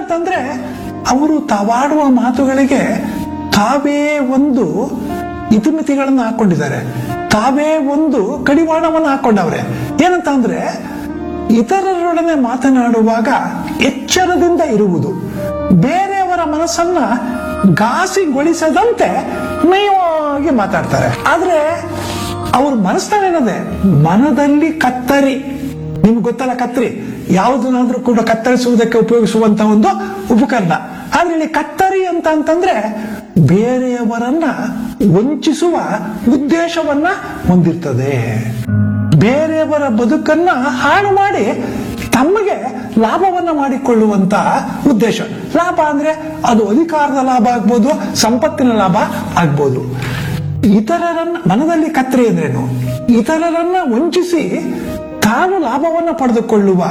ಏನಂತಂದ್ರೆ ಅವರು ತಾವಾಡುವ ಮಾತುಗಳಿಗೆ ತಾವೇ ಒಂದು ಇತಿಮಿತಿಗಳನ್ನು ಹಾಕೊಂಡಿದ್ದಾರೆ ತಾವೇ ಒಂದು ಕಡಿವಾಣವನ್ನು ಹಾಕೊಂಡವ್ರೆ ಏನಂತ ಅಂದ್ರೆ ಇತರರೊಡನೆ ಮಾತನಾಡುವಾಗ ಎಚ್ಚರದಿಂದ ಇರುವುದು ಬೇರೆಯವರ ಮನಸ್ಸನ್ನ ಘಾಸಿಗೊಳಿಸದಂತೆ ನಯವಾಗಿ ಮಾತಾಡ್ತಾರೆ ಆದ್ರೆ ಅವ್ರ ಮನಸ್ಸಿನಲ್ಲಿರೋದೆ ಮನದಲ್ಲಿ ಕತ್ತರಿ ನಿಮ್ಗೆ ಗೊತ್ತಲ್ಲ ಕತ್ತರಿ ಯಾವುದನ್ನಾದ್ರೂ ಕೂಡ ಕತ್ತರಿಸುವುದಕ್ಕೆ ಉಪಯೋಗಿಸುವಂತ ಒಂದು ಉಪಕರಣ ಆದ್ರೆ ಇಲ್ಲಿ ಕತ್ತರಿ ಅಂತ ಅಂತಂದ್ರೆ ಬೇರೆಯವರನ್ನ ವಂಚಿಸುವ ಉದ್ದೇಶವನ್ನ ಹೊಂದಿರ್ತದೆ ಬೇರೆಯವರ ಬದುಕನ್ನ ಹಾಳು ಮಾಡಿ ತಮಗೆ ಲಾಭವನ್ನ ಮಾಡಿಕೊಳ್ಳುವಂತ ಉದ್ದೇಶ ಲಾಭ ಅಂದ್ರೆ ಅದು ಅಧಿಕಾರದ ಲಾಭ ಆಗ್ಬೋದು ಸಂಪತ್ತಿನ ಲಾಭ ಆಗ್ಬೋದು ಇತರರನ್ನ ಮನದಲ್ಲಿ ಕತ್ತರಿ ಅಂದ್ರೇನು ಇತರರನ್ನ ವಂಚಿಸಿ ತಾನು ಲಾಭವನ್ನ ಪಡೆದುಕೊಳ್ಳುವ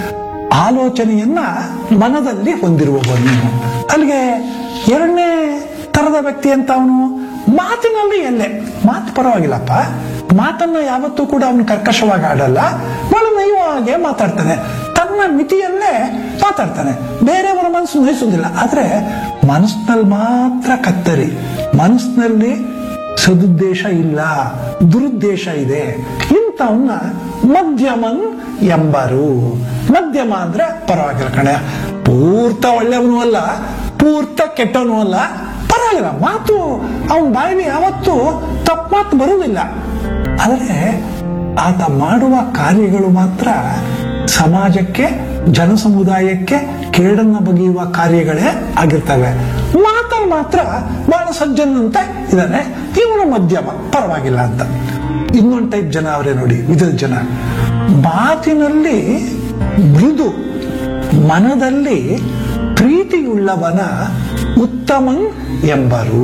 ಆಲೋಚನೆಯನ್ನ ಮನದಲ್ಲಿ ಹೊಂದಿರುವವನು ಅಲ್ಲಿಗೆ ಎರಡನೇ ತರದ ವ್ಯಕ್ತಿ ಅಂತ ಅವನು ಮಾತಿನಲ್ಲಿ ಎಲ್ಲೆ ಮಾತು ಪರವಾಗಿಲ್ಲಪ್ಪ ಮಾತನ್ನ ಯಾವತ್ತೂ ಕೂಡ ಅವನು ಕರ್ಕಶವಾಗಿ ಆಡಲ್ಲ ಬಹಳ ನಯವಾಗಿ ಮಾತಾಡ್ತಾನೆ ತನ್ನ ಮಿತಿಯಲ್ಲೇ ಮಾತಾಡ್ತಾನೆ ಬೇರೆಯವರ ಮನಸ್ಸು ನಯಿಸುವುದಿಲ್ಲ ಆದ್ರೆ ಮನಸ್ಸಿನಲ್ಲಿ ಮಾತ್ರ ಕತ್ತರಿ ಮನಸ್ಸಿನಲ್ಲಿ ಸದುದ್ದೇಶ ಇಲ್ಲ ದುರುದ್ದೇಶ ಇದೆ ಇಂಥವನ್ನ ಮಧ್ಯಮನ್ ಎಂಬರು ಮಧ್ಯಮ ಅಂದ್ರೆ ಪರವಾಗಿಲ್ಲ ಕಣೆ ಪೂರ್ತ ಒಳ್ಳೆಯವನು ಅಲ್ಲ ಪೂರ್ತ ಕೆಟ್ಟವನು ಅಲ್ಲ ಪರವಾಗಿಲ್ಲ ಮಾತು ಅವನ ಬಾಯಿಲಿ ಯಾವತ್ತೂ ತಪ್ಪು ಮಾತು ಬರುವುದಿಲ್ಲ ಆದರೆ ಆತ ಮಾಡುವ ಕಾರ್ಯಗಳು ಮಾತ್ರ ಸಮಾಜಕ್ಕೆ ಜನ ಸಮುದಾಯಕ್ಕೆ ಕೇಡನ್ನ ಬಗೆಯುವ ಕಾರ್ಯಗಳೇ ಆಗಿರ್ತವೆ ಮಾತಲ್ಲಿ ಮಾತ್ರ ಬಹಳ ಸಜ್ಜನಂತ ಇದ್ದಾನೆ ಇವನು ಮಧ್ಯಮ ಪರವಾಗಿಲ್ಲ ಅಂತ ಇನ್ನೊಂದು ಟೈಪ್ ಜನ ಅವರೇ ನೋಡಿ ವಿಧದ ಜನ ಮಾತಿನಲ್ಲಿ ಮೃದು ಮನದಲ್ಲಿ ಪ್ರೀತಿಯುಳ್ಳವನ ಉತ್ತಮನ್ ಎಂಬರು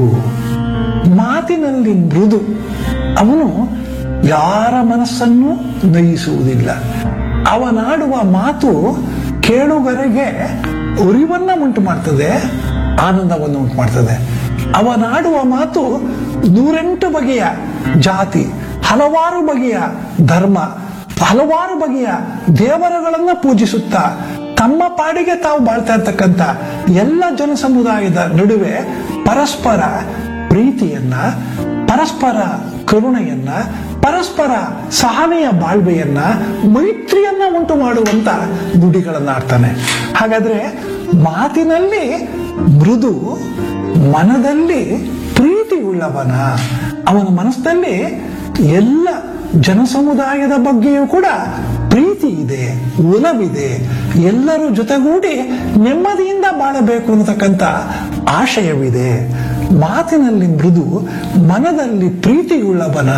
ಮಾತಿನಲ್ಲಿ ಮೃದು ಅವನು ಯಾರ ಮನಸ್ಸನ್ನು ನಯಿಸುವುದಿಲ್ಲ ಅವನಾಡುವ ಮಾತು ಕೇಳುಗರಿಗೆ ಉರಿವನ್ನ ಉಂಟು ಮಾಡ್ತದೆ ಆನಂದವನ್ನು ಉಂಟು ಮಾಡ್ತದೆ ಅವನಾಡುವ ಮಾತು ನೂರೆಂಟು ಬಗೆಯ ಜಾತಿ ಹಲವಾರು ಬಗೆಯ ಧರ್ಮ ಹಲವಾರು ಬಗೆಯ ದೇವರುಗಳನ್ನ ಪೂಜಿಸುತ್ತಾ ತಮ್ಮ ಪಾಡಿಗೆ ತಾವು ಬಾಳ್ತಾ ಇರ್ತಕ್ಕಂಥ ಎಲ್ಲ ಜನ ಸಮುದಾಯದ ನಡುವೆ ಪರಸ್ಪರ ಪ್ರೀತಿಯನ್ನ ಪರಸ್ಪರ ಕರುಣೆಯನ್ನ ಪರಸ್ಪರ ಸಹನೆಯ ಬಾಳ್ವೆಯನ್ನ ಮೈತ್ರಿಯನ್ನ ಉಂಟು ಮಾಡುವಂತ ನುಡಿಗಳನ್ನ ಆಡ್ತಾನೆ ಹಾಗಾದ್ರೆ ಮಾತಿನಲ್ಲಿ ಮೃದು ಮನದಲ್ಲಿ ಪ್ರೀತಿ ಉಳ್ಳವನ ಅವನ ಮನಸ್ಸಿನಲ್ಲಿ ಎಲ್ಲ ಜನಸಮುದಾಯದ ಬಗ್ಗೆಯೂ ಕೂಡ ಪ್ರೀತಿ ಇದೆ ಒಲವಿದೆ ಎಲ್ಲರೂ ಜೊತೆಗೂಡಿ ನೆಮ್ಮದಿಯಿಂದ ಬಾಳಬೇಕು ಅನ್ನತಕ್ಕಂಥ ಆಶಯವಿದೆ ಮಾತಿನಲ್ಲಿ ಮೃದು ಮನದಲ್ಲಿ ಪ್ರೀತಿಯುಳ್ಳವನ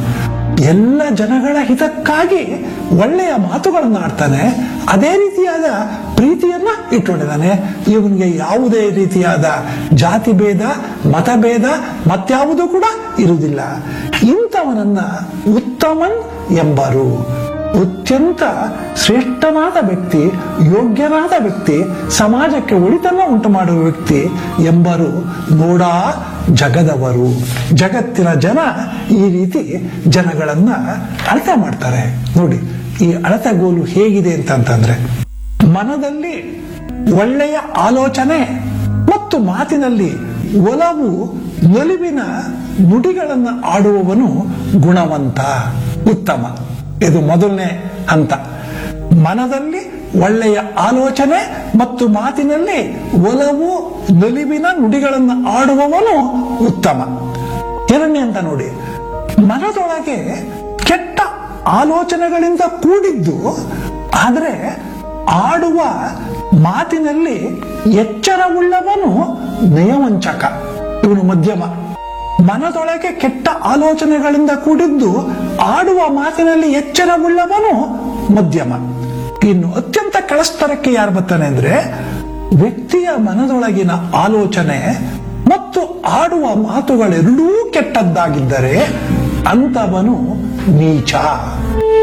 ಎಲ್ಲ ಜನಗಳ ಹಿತಕ್ಕಾಗಿ ಒಳ್ಳೆಯ ಮಾತುಗಳನ್ನು ಆಡ್ತಾನೆ ಅದೇ ರೀತಿಯಾದ ಪ್ರೀತಿಯನ್ನ ಇಟ್ಕೊಂಡಿದ್ದಾನೆ ಇವನಿಗೆ ಯಾವುದೇ ರೀತಿಯಾದ ಜಾತಿ ಭೇದ ಮತಭೇದ ಮತ್ಯಾವುದೂ ಕೂಡ ಇರುವುದಿಲ್ಲ ಇಂಥವನನ್ನ ಉತ್ತಮನ್ ಎಂಬರು ಅತ್ಯಂತ ಶ್ರೇಷ್ಠನಾದ ವ್ಯಕ್ತಿ ಯೋಗ್ಯನಾದ ವ್ಯಕ್ತಿ ಸಮಾಜಕ್ಕೆ ಒಳಿತನ್ನ ಉಂಟು ಮಾಡುವ ವ್ಯಕ್ತಿ ಎಂಬರು ನೋಡ ಜಗದವರು ಜಗತ್ತಿನ ಜನ ಈ ರೀತಿ ಜನಗಳನ್ನ ಅಳತೆ ಮಾಡ್ತಾರೆ ನೋಡಿ ಈ ಅಳತೆಗೋಲು ಹೇಗಿದೆ ಅಂತಂತಂದ್ರೆ ಮನದಲ್ಲಿ ಒಳ್ಳೆಯ ಆಲೋಚನೆ ಮತ್ತು ಮಾತಿನಲ್ಲಿ ಒಲವು ನಲಿವಿನ ನುಡಿಗಳನ್ನ ಆಡುವವನು ಗುಣವಂತ ಉತ್ತಮ ಇದು ಮೊದಲನೇ ಹಂತ ಮನದಲ್ಲಿ ಒಳ್ಳೆಯ ಆಲೋಚನೆ ಮತ್ತು ಮಾತಿನಲ್ಲಿ ಒಲವು ನಲಿವಿನ ನುಡಿಗಳನ್ನು ಆಡುವವನು ಉತ್ತಮ ಎರಡನೇ ಅಂತ ನೋಡಿ ಮನದೊಳಗೆ ಕೆಟ್ಟ ಆಲೋಚನೆಗಳಿಂದ ಕೂಡಿದ್ದು ಆದರೆ ಆಡುವ ಮಾತಿನಲ್ಲಿ ಎಚ್ಚರವುಳ್ಳವನು ನಯವಂಚಕ ಇವನು ಮಧ್ಯಮ ಮನದೊಳಗೆ ಕೆಟ್ಟ ಆಲೋಚನೆಗಳಿಂದ ಕೂಡಿದ್ದು ಆಡುವ ಮಾತಿನಲ್ಲಿ ಎಚ್ಚರವುಳ್ಳವನು ಮಧ್ಯಮ ಇನ್ನು ಅತ್ಯಂತ ಕೆಳಸ್ತರಕ್ಕೆ ಯಾರು ಬರ್ತಾನೆ ಅಂದ್ರೆ ವ್ಯಕ್ತಿಯ ಮನದೊಳಗಿನ ಆಲೋಚನೆ ಮತ್ತು ಆಡುವ ಮಾತುಗಳೆರಡೂ ಕೆಟ್ಟದ್ದಾಗಿದ್ದರೆ ಅಂತವನು ನೀಚ